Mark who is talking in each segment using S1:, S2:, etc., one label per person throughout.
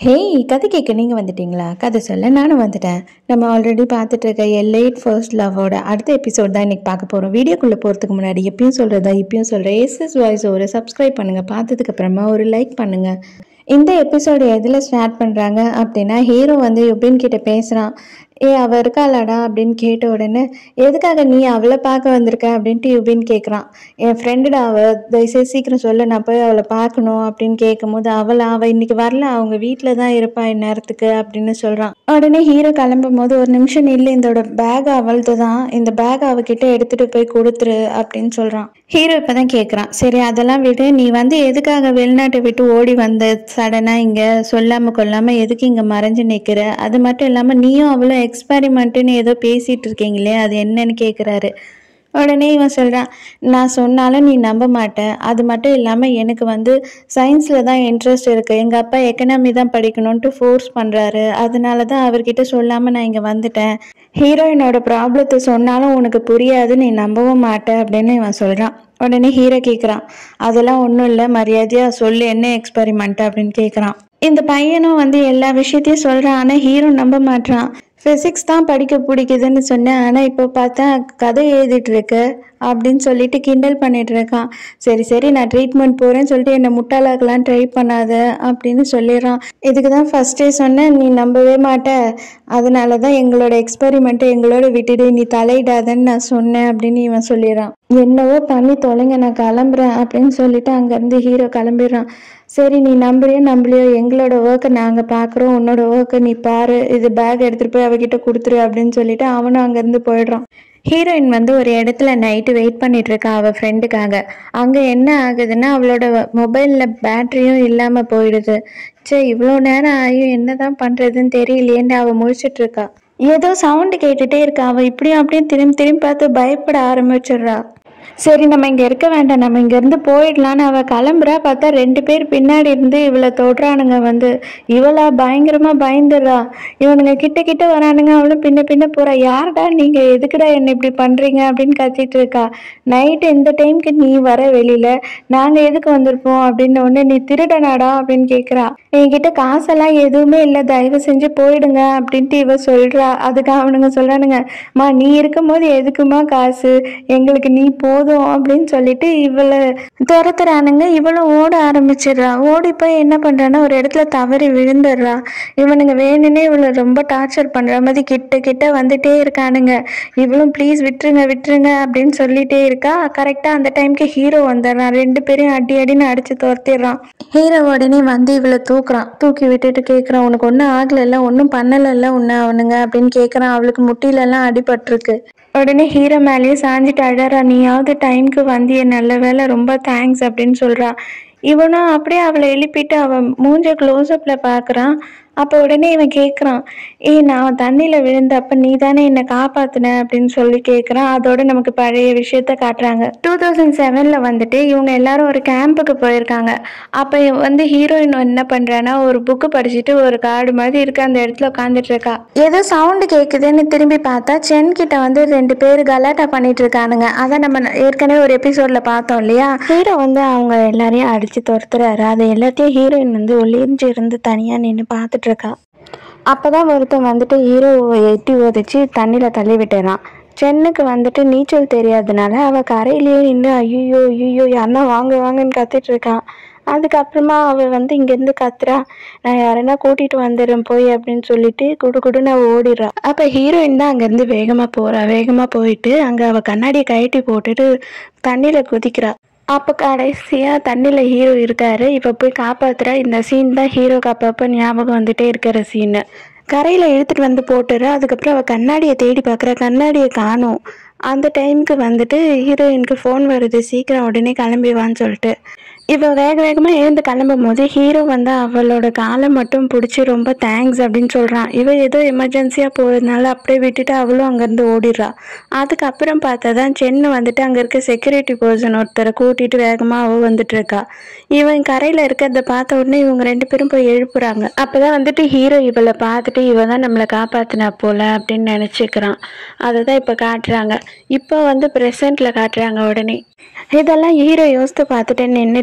S1: hey கதை கேட்க நீங்கள் வந்துட்டீங்களா கதை சொல்ல நானும் வந்துட்டேன் நம்ம ஆல்ரெடி பார்த்துட்டு இருக்க எல்லைட் ஃபர்ஸ்ட் லவோட அடுத்த எபிசோட் தான் இன்னைக்கு பார்க்க போகிறோம் வீடியோக்குள்ளே போகிறதுக்கு முன்னாடி எப்பயும் சொல்கிறதா இப்பயும் சொல்கிறேன் எஸ்எஸ் வாய்ஸ் ஒரு சப்ஸ்கிரைப் பண்ணுங்கள் பார்த்ததுக்கு அப்புறமா ஒரு லைக் பண்ணுங்கள் இந்த எபிசோடு எதில் ஸ்டார்ட் பண்ணுறாங்க அப்படின்னா ஹீரோ வந்து யுபின் கிட்ட பேசுகிறான் ஏ அவள் இருக்காளாடா அப்படின்னு கேட்ட உடனே எதுக்காக நீ அவளை பார்க்க வந்திருக்க அப்படின்ட்டு யுபின் கேட்குறான் என் ஃப்ரெண்டுடா அவள் தயவுசெய்து சீக்கிரம் சொல்லு நான் போய் அவளை பார்க்கணும் அப்படின்னு கேட்கும்போது அவள் அவள் இன்னைக்கு வரல அவங்க வீட்டில் தான் இருப்பா இந்நேரத்துக்கு அப்படின்னு சொல்கிறான் உடனே ஹீரோ கிளம்பும் போது ஒரு நிமிஷம் இல்லை இதோட பேக் அவள்து தான் இந்த பேக் அவகிட்ட எடுத்துகிட்டு போய் கொடுத்துரு அப்படின்னு சொல்கிறான் ஹீரோ இப்போ தான் கேட்குறான் சரி அதெல்லாம் விடு நீ வந்து எதுக்காக வெளிநாட்டை விட்டு ஓடி வந்த சடனாக இங்கே சொல்லாமல் கொள்ளாமல் எதுக்கு இங்கே மறைஞ்சு நிற்கிற அது மட்டும் இல்லாமல் நீயும் அவ்வளோ எக்ஸ்பெரிமெண்ட்டுன்னு ஏதோ பேசிகிட்டு இருக்கீங்களே அது என்னன்னு கேட்குறாரு உடனே இவன் சொல்கிறான் நான் சொன்னாலும் நீ நம்ப மாட்ட அது மட்டும் இல்லாமல் எனக்கு வந்து சயின்ஸில் தான் இன்ட்ரெஸ்ட் இருக்குது எங்கள் அப்பா எக்கனாமி தான் படிக்கணும்ன்ட்டு ஃபோர்ஸ் பண்ணுறாரு அதனால தான் அவர்கிட்ட சொல்லாமல் நான் இங்கே வந்துட்டேன் ஹீரோயினோட ப்ராப்ளத்தை சொன்னாலும் உனக்கு புரியாது நீ நம்பவும் மாட்ட அப்படின்னு இவன் சொல்கிறான் உடனே ஹீரோ கேட்குறான் அதெல்லாம் ஒன்றும் இல்லை மரியாதையாக சொல்லு என்ன எக்ஸ்பெரிமெண்ட் அப்படின்னு கேட்குறான் இந்த பையனும் வந்து எல்லா விஷயத்தையும் சொல்கிறான் ஆனால் ஹீரோ நம்ப மாட்டான் ஃபிசிக்ஸ் தான் படிக்க பிடிக்குதுன்னு சொன்னேன் ஆனால் இப்போ பார்த்தா கதை எழுதிட்டு இருக்கு அப்படின்னு சொல்லிட்டு கிண்டல் பண்ணிட்டு இருக்கான் சரி சரி நான் ட்ரீட்மெண்ட் போகிறேன்னு சொல்லிட்டு என்னை முட்டாளாக்கலாம் ட்ரை பண்ணாத அப்படின்னு சொல்லிடுறான் இதுக்கு தான் ஃபஸ்ட்டே சொன்னேன் நீ நம்பவே மாட்ட அதனால தான் எங்களோட எக்ஸ்பெரிமெண்ட்டை எங்களோட விட்டுடு நீ தலையிடாதன்னு நான் சொன்னேன் அப்படின்னு இவன் சொல்லிடுறான் என்னவோ பண்ணி தொலைங்க நான் கிளம்புறேன் அப்படின்னு சொல்லிட்டு அங்கேருந்து ஹீரோ கிளம்பிடுறான் சரி நீ நம்புறியோ நம்பலையோ எங்களோட ஒர்க்கை நாங்கள் பார்க்குறோம் உன்னோட ஒர்க்கை நீ பாரு இது பேக் எடுத்துகிட்டு போய் அவகிட்ட கொடுத்துரு அப்படின்னு சொல்லிட்டு அவனும் அங்கேருந்து போயிடுறான் ஹீரோயின் வந்து ஒரு இடத்துல நைட்டு வெயிட் பண்ணிட்டு இருக்கா அவள் ஃப்ரெண்டுக்காக அங்கே என்ன ஆகுதுன்னா அவளோட மொபைலில் பேட்டரியும் இல்லாமல் போயிடுது சே இவ்வளோ நேரம் ஆகியும் என்ன தான் பண்ணுறதுன்னு தெரியலையேன்னு அவள் முழிச்சிட்டு இருக்கா ஏதோ சவுண்டு கேட்டுட்டே இருக்கா அவள் இப்படியும் அப்படியும் திரும்பி திரும்பி பார்த்து பயப்பட ஆரம்பிச்சிடுறா சரி நம்ம இங்கே இருக்க வேண்டாம் நம்ம இங்கேருந்து போயிடலான்னு அவள் கிளம்புறா பார்த்தா ரெண்டு பேர் பின்னாடி இருந்து இவளை தொடுறானுங்க வந்து இவளா பயங்கரமாக பயந்துடுறா இவனுங்க கிட்ட கிட்ட வரானுங்க அவளும் பின்ன பின்ன போகிறா யார்டா நீங்கள் எதுக்குடா என்ன இப்படி பண்ணுறீங்க அப்படின்னு கத்திட்டு இருக்கா நைட்டு இந்த டைம்க்கு நீ வர வெளியில் நாங்கள் எதுக்கு வந்திருப்போம் அப்படின்னு ஒன்று நீ திருடனாடா அப்படின்னு கேட்குறா என்கிட்ட காசெல்லாம் எதுவுமே இல்லை தயவு செஞ்சு போயிடுங்க அப்படின்ட்டு இவ சொல்கிறா அதுக்கு அவனுங்க சொல்கிறானுங்க மா நீ இருக்கும்போது எதுக்குமா காசு எங்களுக்கு நீ போதும் அப்படின்னு சொல்லிட்டு இவளை துரத்துறானுங்க இவளும் ஓட ஆரம்பிச்சிடுறா ஓடி போய் என்ன பண்ணுறான்னா ஒரு இடத்துல தவறி விழுந்துடுறா இவனுங்க வேணும்னே இவளை ரொம்ப டார்ச்சர் பண்ணுற மாதிரி கிட்ட கிட்ட வந்துட்டே இருக்கானுங்க இவளும் ப்ளீஸ் விட்டுருங்க விட்டுருங்க அப்படின்னு சொல்லிட்டே இருக்கா கரெக்டாக அந்த டைம்க்கு ஹீரோ வந்துடுறான் ரெண்டு பேரையும் அடி அடின்னு அடிச்சு துரத்திடுறான் ஹீரோ உடனே வந்து இவளை தூக்குறான் தூக்கி விட்டுட்டு கேட்குறான் உனக்கு ஒன்றும் ஆகலைல்ல ஒன்றும் பண்ணலைல்ல உன்னை அவனுங்க அப்படின்னு கேட்குறான் அவளுக்கு முட்டிலெல்லாம் அடிபட்டிருக்கு உடனே ஹீரோ மேலேயே சாஞ்சிட்டு அழறா நீயாவது டைம்க்கு வந்திய நல்ல வேலை ரொம்ப தேங்க்ஸ் அப்படின்னு சொல்றா இவனும் அப்படியே அவளை எழுப்பிட்டு அவன் மூஞ்ச க்ளோஸ்அப்பில் பார்க்குறான் அப்போ உடனே இவன் கேட்குறான் ஏய் நான் தண்ணியில் விழுந்தப்ப நீ தானே என்னை காப்பாத்தின அப்படின்னு சொல்லி கேட்குறான் அதோட நமக்கு பழைய விஷயத்த காட்டுறாங்க டூ தௌசண்ட் செவனில் வந்துட்டு இவங்க எல்லாரும் ஒரு கேம்புக்கு போயிருக்காங்க அப்போ வந்து ஹீரோயின் என்ன பண்ணுறான்னா ஒரு புக்கு படிச்சுட்டு ஒரு காடு மாதிரி இருக்கு அந்த இடத்துல உட்காந்துட்டு இருக்கா ஏதோ சவுண்டு கேட்குதுன்னு திரும்பி பார்த்தா சென் கிட்ட வந்து ரெண்டு பேர் கலாட்டா பண்ணிட்டு இருக்கானுங்க அதான் நம்ம ஏற்கனவே ஒரு எபிசோட்ல பார்த்தோம் இல்லையா ஹீரோ வந்து அவங்க எல்லாரையும் அடிச்சு துரத்துறாரு அது எல்லாத்தையும் ஹீரோயின் வந்து ஒளிஞ்சு இருந்து தனியாக நின்று பார்த்துட்டு இருக்கா அப்பதான் ஒருத்தன் வந்துட்டு ஹீரோவை எட்டி உதச்சி தண்ணியில் தள்ளி விட்டுறான் சென்னுக்கு வந்துட்டு நீச்சல் தெரியாதனால அவள் கரையிலேயே நின்று ஐயோ ஐயோ யாருன்னா வாங்க வாங்கன்னு கத்திட்டு இருக்கான் அதுக்கப்புறமா அவள் வந்து இங்கேருந்து கத்துறா நான் யாரைனா கூட்டிகிட்டு வந்துடுறேன் போய் அப்படின்னு சொல்லிட்டு குடு குடுன்னு அவள் ஓடிடுறா அப்போ ஹீரோயின் தான் அங்கேருந்து வேகமாக போகிறா வேகமாக போயிட்டு அங்கே அவள் கண்ணாடியை கழட்டி போட்டுட்டு தண்ணியில் குதிக்கிறா அப்போ கடைசியாக தண்ணியில் ஹீரோ இருக்காரு இப்போ போய் காப்பாத்துறா இந்த சீன் தான் ஹீரோக்கு அப்பப்போ ஞாபகம் வந்துட்டே இருக்கிற சீனு கரையில் இழுத்துட்டு வந்து போட்டுற அதுக்கப்புறம் அவள் கண்ணாடியை தேடி பார்க்குற கண்ணாடியை காணும் அந்த டைமுக்கு வந்துட்டு ஹீரோயினுக்கு ஃபோன் வருது சீக்கிரம் உடனே கிளம்பி வான்னு சொல்லிட்டு இவ வேக வேகமாக எழுந்து கிளம்பும் போது ஹீரோ வந்து அவளோட காலை மட்டும் பிடிச்சி ரொம்ப தேங்க்ஸ் அப்படின்னு சொல்கிறான் இவ ஏதோ எமர்ஜென்சியாக போகிறதுனால அப்படியே விட்டுட்டு அவளும் அங்கேருந்து ஓடிடுறா அதுக்கப்புறம் பார்த்தா தான் சென்னு வந்துட்டு அங்கே இருக்க செக்யூரிட்டி பர்சன் ஒருத்தரை கூட்டிகிட்டு வேகமாக அவள் வந்துட்டு இருக்கா இவன் கரையில் இருக்கிறத பார்த்த உடனே இவங்க ரெண்டு பேரும் போய் எழுப்புறாங்க அப்போ தான் வந்துட்டு ஹீரோ இவளை பார்த்துட்டு இவ தான் நம்மளை காப்பாற்றினா போல அப்படின்னு நினச்சிக்கிறான் அதை தான் இப்போ காட்டுறாங்க இப்போ வந்து ப்ரெசண்ட்டில் காட்டுறாங்க உடனே இதெல்லாம் ஹீரோ யோசித்து பார்த்துட்டு நின்றுட்டு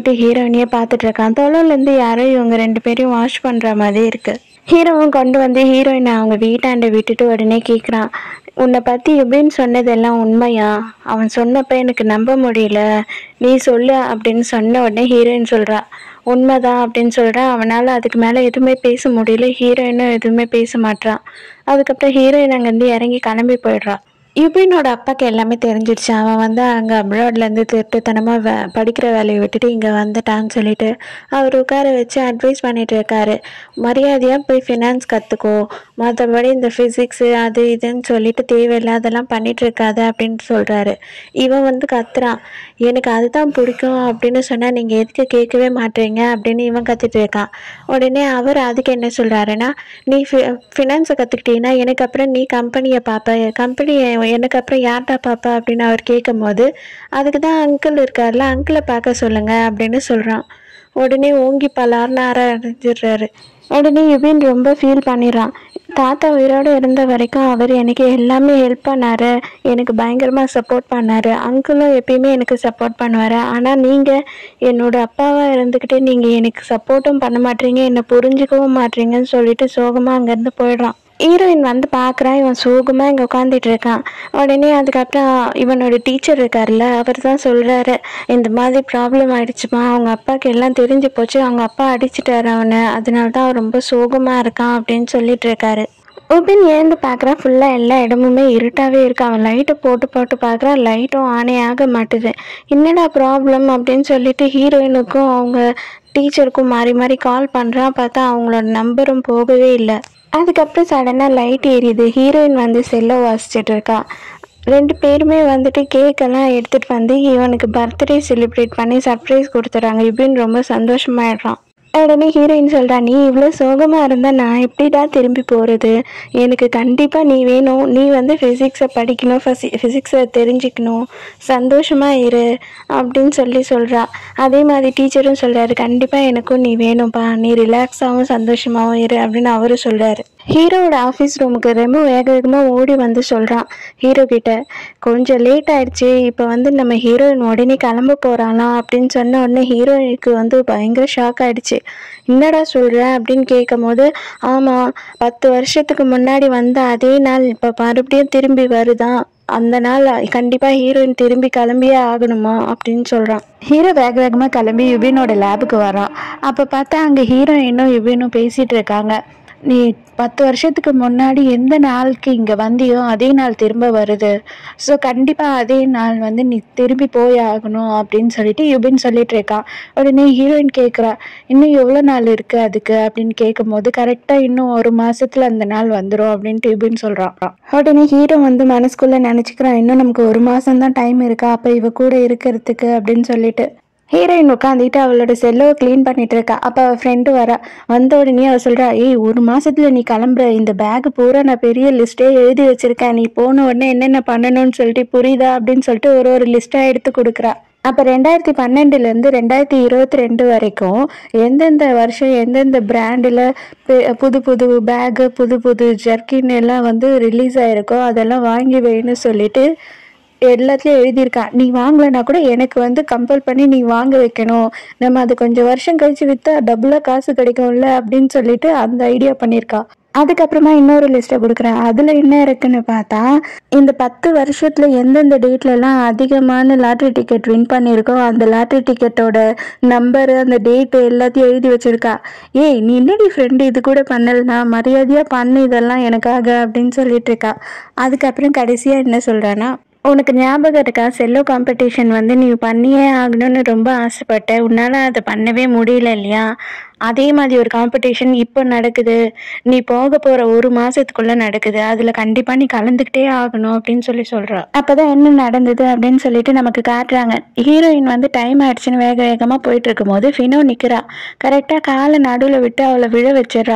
S1: சொல்லிட்டு ஹீரோயினியே பார்த்துட்டு இருக்கான் தொலைலேருந்து யாரோ இவங்க ரெண்டு பேரையும் வாஷ் பண்ணுற மாதிரி இருக்கு ஹீரோவும் கொண்டு வந்து ஹீரோயினை அவங்க வீட்டாண்ட விட்டுட்டு உடனே கேட்குறான் உன்னை பற்றி எப்படின்னு சொன்னதெல்லாம் உண்மையா அவன் சொன்னப்ப எனக்கு நம்ப முடியல நீ சொல்லு அப்படின்னு சொன்ன உடனே ஹீரோயின் சொல்கிறா உண்மைதான் அப்படின்னு சொல்கிறான் அவனால் அதுக்கு மேலே எதுவுமே பேச முடியல ஹீரோயினும் எதுவுமே பேச மாட்றான் அதுக்கப்புறம் ஹீரோயின் அங்கேருந்து இறங்கி கிளம்பி போயிடுறா யுபினோட அப்பாவுக்கு எல்லாமே தெரிஞ்சிடுச்சு அவன் வந்து அங்கே அப்ராட்லேருந்து திருட்டுத்தனமாக வே படிக்கிற வேலையை விட்டுட்டு இங்கே வந்துட்டான்னு சொல்லிட்டு அவர் உட்கார வச்சு அட்வைஸ் பண்ணிட்டு இருக்காரு மரியாதையாக போய் ஃபினான்ஸ் கற்றுக்கோ மற்றபடி இந்த ஃபிசிக்ஸு அது இதுன்னு சொல்லிட்டு தேவையில்லாதெல்லாம் பண்ணிட்டு இருக்காத அப்படின்னு சொல்கிறாரு இவன் வந்து கத்துறான் எனக்கு அதுதான் பிடிக்கும் அப்படின்னு சொன்னால் நீங்கள் எதுக்கு கேட்கவே மாட்டீங்க அப்படின்னு இவன் கத்திட்டு இருக்கான் உடனே அவர் அதுக்கு என்ன சொல்கிறாருன்னா நீ ஃபி ஃபினான்ஸை கற்றுக்கிட்டீங்கன்னா எனக்கு அப்புறம் நீ கம்பெனியை பார்ப்ப கம்பெனியை எனக்கு அப்புறம் யார்டா பார்ப்ப அப்படின்னு அவர் கேட்கும்போது அதுக்கு தான் அங்கிள் இருக்கார்ல அங்கிளை பார்க்க சொல்லுங்க அப்படின்னு சொல்கிறான் உடனே ஓங்கி பலார்னு ஆரம்பிச்சிடுறாரு உடனே யுபின் ரொம்ப ஃபீல் பண்ணிடுறான் தாத்தா உயிரோடு இருந்த வரைக்கும் அவர் எனக்கு எல்லாமே ஹெல்ப் பண்ணாரு எனக்கு பயங்கரமாக சப்போர்ட் பண்ணாரு அங்கிளும் எப்பயுமே எனக்கு சப்போர்ட் பண்ணுவார் ஆனால் நீங்கள் என்னோட அப்பாவாக இருந்துக்கிட்டு நீங்கள் எனக்கு சப்போர்ட்டும் பண்ண மாட்டீங்க என்னை புரிஞ்சுக்கவும் மாட்டீங்கன்னு சொல்லிட்டு சோகமாக அங்கேருந்து போயிடுறான் ஹீரோயின் வந்து பார்க்குறான் இவன் சோகமாக இங்கே உட்காந்துட்டு இருக்கான் உடனே அதுக்கப்புறம் இவனோட டீச்சர் இருக்கார்ல அவர் தான் சொல்கிறாரு இந்த மாதிரி ப்ராப்ளம் ஆயிடுச்சுமா அவங்க அப்பாவுக்கு எல்லாம் தெரிஞ்சு போச்சு அவங்க அப்பா அடிச்சிட்டாரு அவனை அதனால தான் அவன் ரொம்ப சோகமாக இருக்கான் அப்படின்னு சொல்லிட்டு இருக்காரு உபின் ஏந்து பார்க்குறான் ஃபுல்லாக எல்லா இடமுமே இருட்டாகவே இருக்கு அவன் லைட்டை போட்டு போட்டு பார்க்குறான் லைட்டும் ஆனே ஆக மாட்டுது என்னடா ப்ராப்ளம் அப்படின்னு சொல்லிட்டு ஹீரோயினுக்கும் அவங்க டீச்சருக்கும் மாறி மாறி கால் பண்ணுறான் பார்த்தா அவங்களோட நம்பரும் போகவே இல்லை அதுக்கப்புறம் சடனாக லைட் எரியுது ஹீரோயின் வந்து செல்லை வாசிச்சுட்டு இருக்கா ரெண்டு பேருமே வந்துட்டு கேக்கெல்லாம் எடுத்துகிட்டு வந்து இவனுக்கு பர்த்டே செலிப்ரேட் பண்ணி சர்ப்ரைஸ் கொடுத்துட்றாங்க இப்படின்னு ரொம்ப சந்தோஷமாயிடுறான் உடனே ஹீரோயின் சொல்கிறா நீ இவ்வளோ சோகமாக இருந்தால் நான் எப்படிடா திரும்பி போகிறது எனக்கு கண்டிப்பாக நீ வேணும் நீ வந்து ஃபிசிக்ஸை படிக்கணும் ஃபசி ஃபிசிக்ஸை தெரிஞ்சுக்கணும் சந்தோஷமாக இரு அப்படின்னு சொல்லி சொல்கிறா அதே மாதிரி டீச்சரும் சொல்கிறாரு கண்டிப்பாக எனக்கும் நீ வேணும்ப்பா நீ ரிலாக்ஸாகவும் சந்தோஷமாகவும் இரு அப்படின்னு அவரும் சொல்கிறாரு ஹீரோவோட ஆஃபீஸ் ரூமுக்கு ரொம்ப வேக வேகமாக ஓடி வந்து சொல்கிறான் ஹீரோ கிட்ட கொஞ்சம் லேட் ஆயிடுச்சு இப்போ வந்து நம்ம ஹீரோயின் உடனே கிளம்ப போகிறாளாம் அப்படின்னு சொன்ன உடனே ஹீரோயினுக்கு வந்து பயங்கர ஷாக் ஆயிடுச்சு என்னடா சொல்கிற அப்படின்னு கேட்கும் போது ஆமாம் பத்து வருஷத்துக்கு முன்னாடி வந்த அதே நாள் இப்போ மறுபடியும் திரும்பி வருதான் அந்த நாள் கண்டிப்பாக ஹீரோயின் திரும்பி கிளம்பியே ஆகணுமா அப்படின்னு சொல்கிறான் ஹீரோ வேக வேகமாக கிளம்பி யுபினோட லேபுக்கு வரான் அப்போ பார்த்தா அங்கே ஹீரோயினும் யுபினும் பேசிகிட்டு இருக்காங்க நீ பத்து வருஷத்துக்கு முன்னாடி எந்த நாளுக்கு இங்கே வந்தியோ அதே நாள் திரும்ப வருது ஸோ கண்டிப்பாக அதே நாள் வந்து நீ திரும்பி போய் ஆகணும் அப்படின்னு சொல்லிட்டு யுபின் சொல்லிட்டு இருக்கான் உடனே ஹீரோயின் கேட்குறா இன்னும் எவ்வளோ நாள் இருக்குது அதுக்கு அப்படின்னு கேட்கும்போது கரெக்டாக இன்னும் ஒரு மாசத்துல அந்த நாள் வந்துடும் அப்படின்ட்டு யுபின் சொல்கிறான் உடனே ஹீரோ வந்து மனசுக்குள்ளே நினச்சிக்கிறான் இன்னும் நமக்கு ஒரு மாதம் தான் டைம் இருக்கா அப்போ இவ கூட இருக்கிறதுக்கு அப்படின்னு சொல்லிட்டு ஹீரோயின் உட்காந்துட்டு அவளோட செல்லோ க்ளீன் பண்ணிட்டு இருக்கா அப்போ அவள் ஃப்ரெண்டு வரா வந்த உடனே அவள் சொல்கிறா ஏய் ஒரு மாசத்துல நீ கிளம்புற இந்த பேக் பூரா நான் பெரிய லிஸ்ட்டே எழுதி வச்சிருக்கேன் நீ போன உடனே என்னென்ன பண்ணணும்னு சொல்லிட்டு புரியுதா அப்படின்னு சொல்லிட்டு ஒரு ஒரு லிஸ்ட்டாக எடுத்து கொடுக்குறா அப்போ ரெண்டாயிரத்தி பன்னெண்டுலேருந்து ரெண்டாயிரத்தி இருபத்தி ரெண்டு வரைக்கும் எந்தெந்த வருஷம் எந்தெந்த பிராண்டில் புது புது பேகு புது புது ஜர்க்கின் எல்லாம் வந்து ரிலீஸ் ஆயிருக்கோ அதெல்லாம் வாங்கி வைன்னு சொல்லிட்டு எல்லாத்துலேயும் எழுதியிருக்கான் நீ வாங்கலைன்னா கூட எனக்கு வந்து கம்பல் பண்ணி நீ வாங்க வைக்கணும் நம்ம அது கொஞ்சம் வருஷம் கழிச்சு விற்றா டபுளாக காசு கிடைக்கும்ல அப்படின்னு சொல்லிட்டு அந்த ஐடியா பண்ணியிருக்கா அதுக்கப்புறமா இன்னொரு லிஸ்ட்டை கொடுக்குறேன் அதில் என்ன இருக்குன்னு பார்த்தா இந்த பத்து வருஷத்தில் எந்தெந்த டேட்லலாம் அதிகமான லாட்ரி டிக்கெட் வின் பண்ணியிருக்கோ அந்த லாட்ரி டிக்கெட்டோட நம்பரு அந்த டேட்டு எல்லாத்தையும் எழுதி வச்சிருக்கா ஏய் நீ என்னடி ஃப்ரெண்டு இது கூட பண்ணலனா மரியாதையாக பண்ணு இதெல்லாம் எனக்காக அப்படின்னு சொல்லிட்டு இருக்கா அதுக்கப்புறம் கடைசியாக என்ன சொல்கிறான்னா உனக்கு ஞாபகம் இருக்கா செல்லோ காம்படிஷன் வந்து நீ பண்ணியே ஆகணும்னு ரொம்ப ஆசைப்பட்ட உன்னால் அதை பண்ணவே முடியல இல்லையா அதே மாதிரி ஒரு காம்படிஷன் இப்போ நடக்குது நீ போக போகிற ஒரு மாதத்துக்குள்ளே நடக்குது அதில் கண்டிப்பாக நீ கலந்துக்கிட்டே ஆகணும் அப்படின்னு சொல்லி சொல்கிறா அப்போ தான் என்ன நடந்தது அப்படின்னு சொல்லிட்டு நமக்கு காட்டுறாங்க ஹீரோயின் வந்து டைம் ஆயிடுச்சுன்னு வேக வேகமாக போயிட்டு இருக்கும்போது ஃபினோ நிற்கிறா கரெக்டாக காலை நடுவில் விட்டு அவளை விழ வச்சிடுறா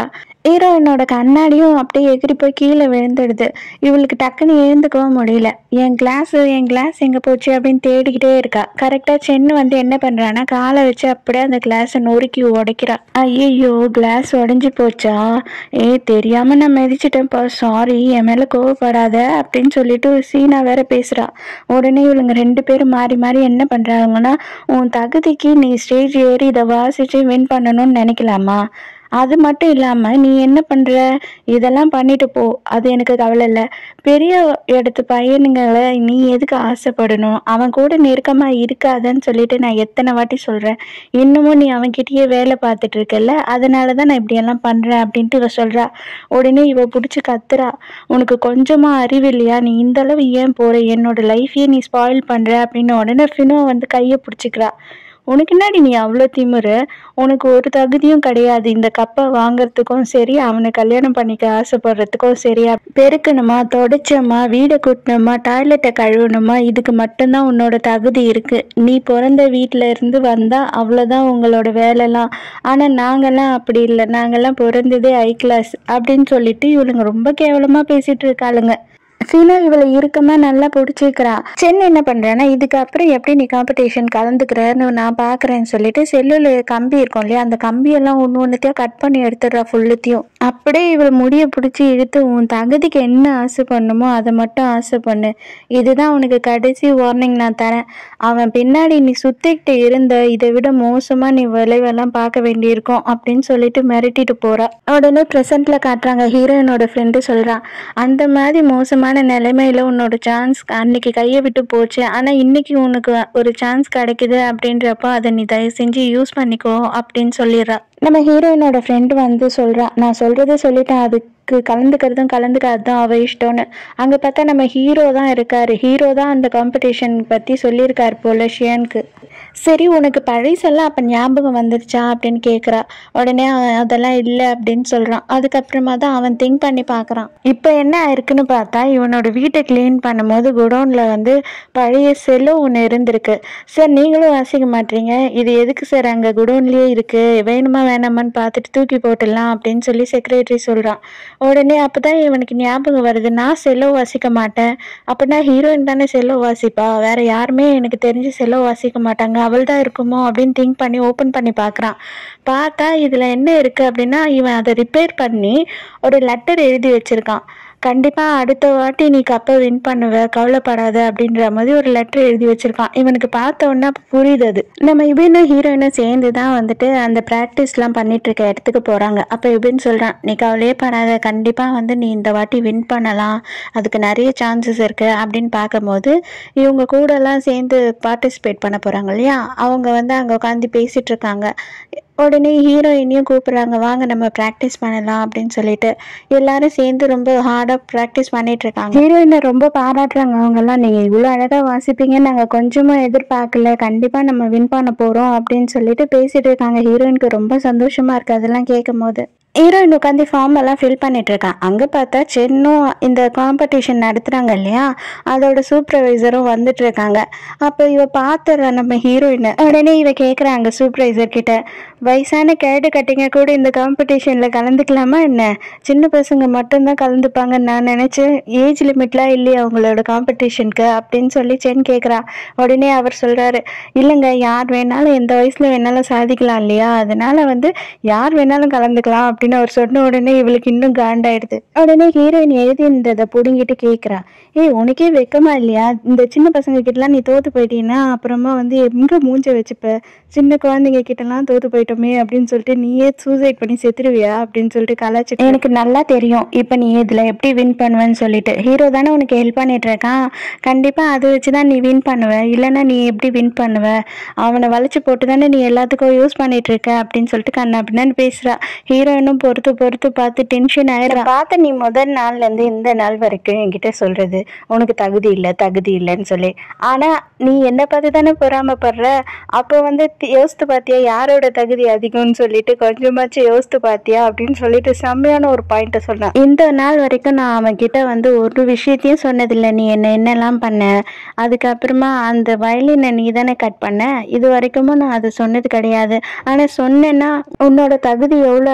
S1: ஹீரோயினோட கண்ணாடியும் அப்படியே எகிரி போய் கீழே விழுந்துடுது இவளுக்கு டக்குன்னு எழுந்துக்கவும் முடியல என் கிளாஸ் என் கிளாஸ் எங்கே போச்சு அப்படின்னு தேடிக்கிட்டே இருக்கா கரெக்டாக சென்னு வந்து என்ன பண்ணுறான்னா காலை வச்சு அப்படியே அந்த கிளாஸை நொறுக்கி உடைக்கிறா ஐயோ கிளாஸ் உடஞ்சி போச்சா ஏ தெரியாமல் நான் மிதிச்சிட்டேன்ப்பா சாரி என் மேலே கோவப்படாத அப்படின்னு சொல்லிட்டு சீனா வேற பேசுகிறா உடனே இவளுங்க ரெண்டு பேரும் மாறி மாறி என்ன பண்ணுறாங்கன்னா உன் தகுதிக்கு நீ ஸ்டேஜ் ஏறி இதை வாசிச்சு வின் பண்ணணும்னு நினைக்கலாமா அது மட்டும் இல்லாமல் நீ என்ன பண்ணுற இதெல்லாம் பண்ணிட்டு போ அது எனக்கு கவலை இல்லை பெரிய இடத்து பையனுங்களை நீ எதுக்கு ஆசைப்படணும் அவன் கூட நெருக்கமாக இருக்காதன்னு சொல்லிட்டு நான் எத்தனை வாட்டி சொல்கிறேன் இன்னமும் நீ அவன்கிட்டயே வேலை பார்த்துட்டு இருக்கல அதனால தான் நான் இப்படியெல்லாம் பண்ணுறேன் அப்படின்ட்டு இவ சொல்கிறா உடனே இவ பிடிச்சி கத்துறா உனக்கு கொஞ்சமாக அறிவு இல்லையா நீ இந்த அளவு ஏன் போகிற என்னோட லைஃபையே நீ ஸ்பாயில் பண்ணுற அப்படின்னு உடனே ஃபினோ வந்து கையை பிடிச்சிக்கிறா உனக்கு என்னடி நீ அவ்வளோ திமிரு உனக்கு ஒரு தகுதியும் கிடையாது இந்த கப்பை வாங்குறதுக்கும் சரி அவனை கல்யாணம் பண்ணிக்க ஆசைப்படுறதுக்கும் சரி பெருக்கணுமா தொடச்சோமா வீடை கூட்டணுமா டாய்லெட்டை கழுவணுமா இதுக்கு மட்டும்தான் உன்னோட தகுதி இருக்கு நீ பிறந்த வீட்டில இருந்து வந்தா அவ்வளோதான் உங்களோட வேலைலாம் ஆனால் நாங்கெல்லாம் அப்படி இல்லை நாங்கெல்லாம் பிறந்ததே ஐ கிளாஸ் அப்படின்னு சொல்லிட்டு இவளுங்க ரொம்ப கேவலமாக பேசிட்டு இருக்காளுங்க ஃபீனோ இவளை இறுக்கமாக நல்லா பிடிச்சிக்கிறா சென்னை என்ன பண்ணுறேன்னா இதுக்கப்புறம் எப்படி நீ காம்படிஷன் கலந்துக்கிறன்னு நான் பார்க்குறேன்னு சொல்லிட்டு செல்லுல கம்பி இருக்கும் இல்லையா அந்த கம்பியெல்லாம் ஒன்று ஒன்றுத்தையும் கட் பண்ணி எடுத்துடுறா ஃபுல்லுத்தையும் அப்படியே இவள் முடியை பிடிச்சி இழுத்து உன் தகுதிக்கு என்ன ஆசை பண்ணுமோ அதை மட்டும் ஆசை பண்ணு இதுதான் உனக்கு கடைசி வார்னிங் நான் தரேன் அவன் பின்னாடி நீ சுத்திக்கிட்டு இருந்த இதை விட மோசமா நீ விளைவெல்லாம் பார்க்க வேண்டியிருக்கும் அப்படின்னு சொல்லிட்டு மிரட்டிட்டு போறா உடனே ப்ரெசென்ட்ல காட்டுறாங்க ஹீரோயினோட ஃப்ரெண்டு சொல்றான் அந்த மாதிரி மோசமான நிலைமையில உன்னோட சான்ஸ் அன்னைக்கு கையை விட்டு போச்சு ஆனா இன்னைக்கு உனக்கு ஒரு சான்ஸ் கிடைக்குது அப்படின்றப்போ அதை நீ தயவு செஞ்சு யூஸ் பண்ணிக்கோ அப்படின்னு சொல்லிடுறா நம்ம ஹீரோயினோட ஃப்ரெண்டு வந்து சொல்றா நான் சொல்றதை சொல்லிட்டேன் அதுக்கு கலந்துக்கிறதும் கலந்துக்காததும் அவ இஷ்டம்னு அங்க பார்த்தா நம்ம ஹீரோ தான் இருக்காரு ஹீரோ தான் அந்த காம்படிஷன் பத்தி சொல்லியிருக்காரு போல ஷியானுக்கு சரி உனக்கு பழசெல்லாம் அப்போ ஞாபகம் வந்துருச்சா அப்படின்னு கேட்குறா உடனே அவன் அதெல்லாம் இல்லை அப்படின்னு சொல்கிறான் அதுக்கப்புறமா தான் அவன் திங்க் பண்ணி பார்க்குறான் இப்போ என்ன ஆயிருக்குன்னு பார்த்தா இவனோட வீட்டை க்ளீன் பண்ணும்போது குடோனில் வந்து பழைய செல்லும் ஒன்று இருந்திருக்கு சார் நீங்களும் வாசிக்க மாட்டீங்க இது எதுக்கு சார் அங்கே குடோன்லேயே இருக்குது வேணுமா வேணாமான்னு பார்த்துட்டு தூக்கி போட்டுடலாம் அப்படின்னு சொல்லி செக்ரட்டரி சொல்கிறான் உடனே அப்போ தான் இவனுக்கு ஞாபகம் வருது நான் செல்லோ வாசிக்க மாட்டேன் அப்படின்னா ஹீரோயின் தானே செல்லோ வாசிப்பா வேற யாருமே எனக்கு தெரிஞ்சு செல்லோ வாசிக்க மாட்டாங்க அவள் தான் இருக்குமோ அப்படின்னு திங்க் பண்ணி ஓப்பன் பண்ணி பார்க்குறான் பார்த்தா இதில் என்ன இருக்குது அப்படின்னா இவன் அதை ரிப்பேர் பண்ணி ஒரு லெட்டர் எழுதி வச்சிருக்கான் கண்டிப்பாக அடுத்த வாட்டி நீ கப்பை வின் பண்ணுவ கவலைப்படாத அப்படின்ற மாதிரி ஒரு லெட்டர் எழுதி வச்சிருக்கான் இவனுக்கு பார்த்த உடனே அப்ப புரியுது அது நம்ம இபினும் ஹீரோயினும் சேர்ந்து தான் வந்துட்டு அந்த ப்ராக்டிஸ்லாம் பண்ணிட்டு இருக்க இடத்துக்கு போகிறாங்க அப்போ இபின் சொல்கிறான் நீ கவலையே படாத கண்டிப்பாக வந்து நீ இந்த வாட்டி வின் பண்ணலாம் அதுக்கு நிறைய சான்சஸ் இருக்கு அப்படின்னு பார்க்கும்போது இவங்க கூடலாம் சேர்ந்து பார்ட்டிசிபேட் பண்ண போகிறாங்க இல்லையா அவங்க வந்து அங்கே உட்காந்து பேசிட்டு இருக்காங்க உடனே ஹீரோயினையும் கூப்பிடுறாங்க வாங்க நம்ம ப்ராக்டிஸ் பண்ணலாம் அப்படின்னு சொல்லிட்டு எல்லாரும் சேர்ந்து ரொம்ப ஹார்டாக ப்ராக்டிஸ் பண்ணிட்டு இருக்காங்க ஹீரோயினை ரொம்ப பாராட்டுறாங்க அவங்கெல்லாம் நீங்கள் இவ்வளோ அழகாக வாசிப்பீங்கன்னு நாங்கள் கொஞ்சமாக எதிர்பார்க்கல கண்டிப்பாக நம்ம வின் பண்ண போகிறோம் அப்படின்னு சொல்லிட்டு பேசிட்டு இருக்காங்க ஹீரோயினுக்கு ரொம்ப சந்தோஷமா இருக்கு அதெல்லாம் கேட்கும் போது ஹீரோயின் உட்காந்து ஃபார்ம் எல்லாம் ஃபில் பண்ணிட்டு இருக்கான் அங்கே பார்த்தா சென்னும் இந்த காம்படிஷன் நடத்துகிறாங்க இல்லையா அதோட சூப்பர்வைசரும் வந்துட்டு இருக்காங்க அப்போ இவ பார்த்துற நம்ம ஹீரோயின் உடனே இவ கேட்குறாங்க சூப்பர்வைசர் கிட்ட வயசான கேடு கட்டிங்க கூட இந்த காம்படிஷனில் கலந்துக்கலாமா என்ன சின்ன பசங்க மட்டும்தான் கலந்துப்பாங்கன்னு நான் நினச்சேன் ஏஜ் லிமிட்லாம் இல்லையா அவங்களோட காம்படிஷனுக்கு அப்படின்னு சொல்லி சென் கேட்குறா உடனே அவர் சொல்கிறாரு இல்லைங்க யார் வேணாலும் எந்த வயசில் வேணாலும் சாதிக்கலாம் இல்லையா அதனால வந்து யார் வேணாலும் கலந்துக்கலாம் அப்படின்னு அவர் சொன்ன உடனே இவளுக்கு இன்னும் காண்டாயிடுது உடனே ஹீரோயின் எழுதின்றதை பிடுங்கிட்டு கேட்குறா ஏய் உனக்கே வெக்கமா இல்லையா இந்த சின்ன பசங்க கிட்டலாம் நீ தோத்து போயிட்டீங்கன்னா அப்புறமா வந்து எங்க மூஞ்ச வச்சுப்ப சின்ன குழந்தைங்க கிட்டலாம் தோத்து போயிட்டோமே அப்படின்னு சொல்லிட்டு நீயே சூசைட் பண்ணி செத்துருவியா அப்படின்னு சொல்லிட்டு கலாச்சு எனக்கு நல்லா தெரியும் இப்போ நீ இதில் எப்படி வின் பண்ணுவேன்னு சொல்லிட்டு ஹீரோ தானே உனக்கு ஹெல்ப் பண்ணிட்டு இருக்கான் கண்டிப்பாக அதை வச்சு தான் நீ வின் பண்ணுவ இல்லைன்னா நீ எப்படி வின் பண்ணுவ அவனை வளைச்சு போட்டு தானே நீ எல்லாத்துக்கும் யூஸ் பண்ணிட்டு இருக்க அப்படின்னு சொல்லிட்டு கண்ணா அப்படின்னு பேசுறா ஹீரோயினும் பொறுத்து பொறுத்து பார்த்து டென்ஷன் ஆயிடுறா பார்த்த நீ முதல் நாள்ல இருந்து இந்த நாள் வரைக்கும் என்கிட்ட சொல்றது உனக்கு தகுதி இல்லை தகுதி இல்லைன்னு சொல்லி ஆனா நீ என்னை பார்த்து தானே பொறாமப்படுற அப்போ வந்து தி- யோசித்து பார்த்தியா யாரோட தகுதி அதிகம்னு சொல்லிட்டு கொஞ்சமாச்சும் யோசித்து பார்த்தியா அப்படின்னு சொல்லிட்டு செம்மையான ஒரு பாயிண்ட்டை சொன்னான் இந்த நாள் வரைக்கும் நான் அவன் கிட்ட வந்து ஒரு விஷயத்தையும் சொன்னதில்லை நீ என்ன என்னெல்லாம் பண்ண அதுக்கப்புறமா அந்த வயலினை நீ தானே கட் பண்ண இது வரைக்கும் நான் அது சொன்னது கிடையாது ஆனால் சொன்னேன்னா உன்னோட தகுதி எவ்வளோ அளவு இறங்கி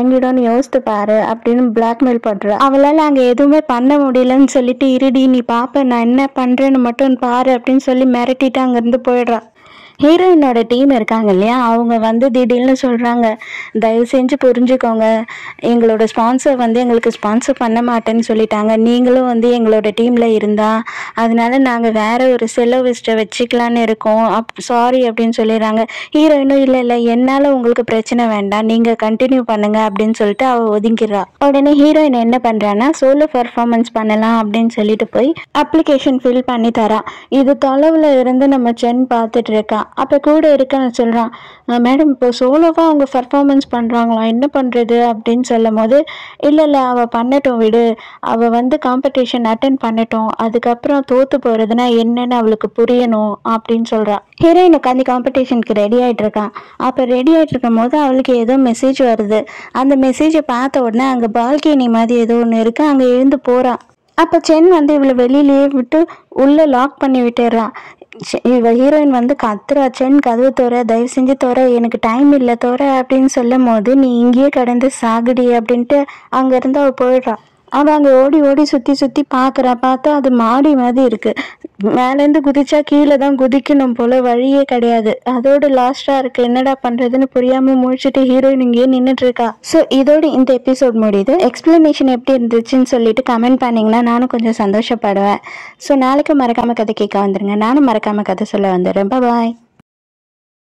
S1: அடங்கிடும்னு யோசித்து பாரு அப்படின்னு பிளாக்மெயில் பண்றா அவளால் அங்கே எதுவுமே பண்ண முடியலன்னு சொல்லிட்டு இருடி நீ பாப்ப நான் என்ன பண்றேன்னு மட்டும் பாரு அப்படின்னு சொல்லி மிரட்டிட்டு அங்கேருந்து போயிடுறா ஹீரோயினோட டீம் இருக்காங்க இல்லையா அவங்க வந்து திடீர்னு சொல்கிறாங்க தயவு செஞ்சு புரிஞ்சுக்கோங்க எங்களோட ஸ்பான்சர் வந்து எங்களுக்கு ஸ்பான்சர் பண்ண மாட்டேன்னு சொல்லிட்டாங்க நீங்களும் வந்து எங்களோட டீமில் இருந்தா அதனால நாங்கள் வேற ஒரு செலவிஸ்ட்டை வச்சுக்கலான்னு இருக்கோம் அப் சாரி அப்படின்னு சொல்லிடுறாங்க ஹீரோயினும் இல்லை இல்லை என்னால் உங்களுக்கு பிரச்சனை வேண்டாம் நீங்கள் கண்டினியூ பண்ணுங்க அப்படின்னு சொல்லிட்டு அவள் ஒதுங்கிடுறா உடனே ஹீரோயின் என்ன பண்ணுறான்னா சோலோ பர்ஃபார்மன்ஸ் பண்ணலாம் அப்படின்னு சொல்லிட்டு போய் அப்ளிகேஷன் ஃபில் பண்ணி தரா இது தொலைவில் இருந்து நம்ம சென் பார்த்துட்டு இருக்கா அப்போ கூட இருக்கன்னு சொல்கிறான் மேடம் இப்போ சோலோவாக அவங்க பர்ஃபார்மன்ஸ் பண்ணுறாங்களாம் என்ன பண்ணுறது அப்படின்னு சொல்லும் போது இல்லை இல்லை அவள் பண்ணட்டும் விடு அவள் வந்து காம்படிஷன் அட்டன் பண்ணட்டும் அதுக்கப்புறம் தோற்று போகிறதுனா என்னன்னு அவளுக்கு புரியணும் அப்படின்னு சொல்கிறா ஹீரோயின் உட்காந்து காம்படிஷனுக்கு ரெடி ஆகிட்டு இருக்கான் அப்போ ரெடி ஆகிட்டு இருக்கும் போது அவளுக்கு ஏதோ மெசேஜ் வருது அந்த மெசேஜை பார்த்த உடனே அங்கே பால்கனி மாதிரி ஏதோ ஒன்று இருக்கு அங்கே எழுந்து போகிறான் அப்போ சென் வந்து இவளை வெளியிலேயே விட்டு உள்ளே லாக் பண்ணி விட்டுறான் செ- இவ ஹீரோயின் வந்து கத்துறா சென் கதவு தோற தயவு செஞ்சு தோற எனக்கு டைம் இல்லை தோற அப்படின்னு சொல்லும் போது நீ இங்கேயே கடந்து சாகுடி அப்படின்ட்டு அங்கேருந்து அவள் போயிடுறா அவள் அங்கே ஓடி ஓடி சுற்றி சுற்றி பார்க்குறா பார்த்தா அது மாடி மாதிரி இருக்கு மேலேருந்து குதிச்சா கீழே தான் குதிக்கணும் போல வழியே கிடையாது அதோட லாஸ்ட்டாக இருக்கு என்னடா பண்ணுறதுன்னு புரியாமல் முழிச்சிட்டு ஹீரோயின் இங்கேயே நின்றுட்டு இருக்கா ஸோ இதோட இந்த எபிசோட் முடியுது எக்ஸ்பிளனேஷன் எப்படி இருந்துச்சுன்னு சொல்லிட்டு கமெண்ட் பண்ணீங்கன்னா நானும் கொஞ்சம் சந்தோஷப்படுவேன் ஸோ நாளைக்கு மறக்காம கதை கேட்க வந்துருங்க நானும் மறக்காம கதை சொல்ல வந்துடுறேன் பாய்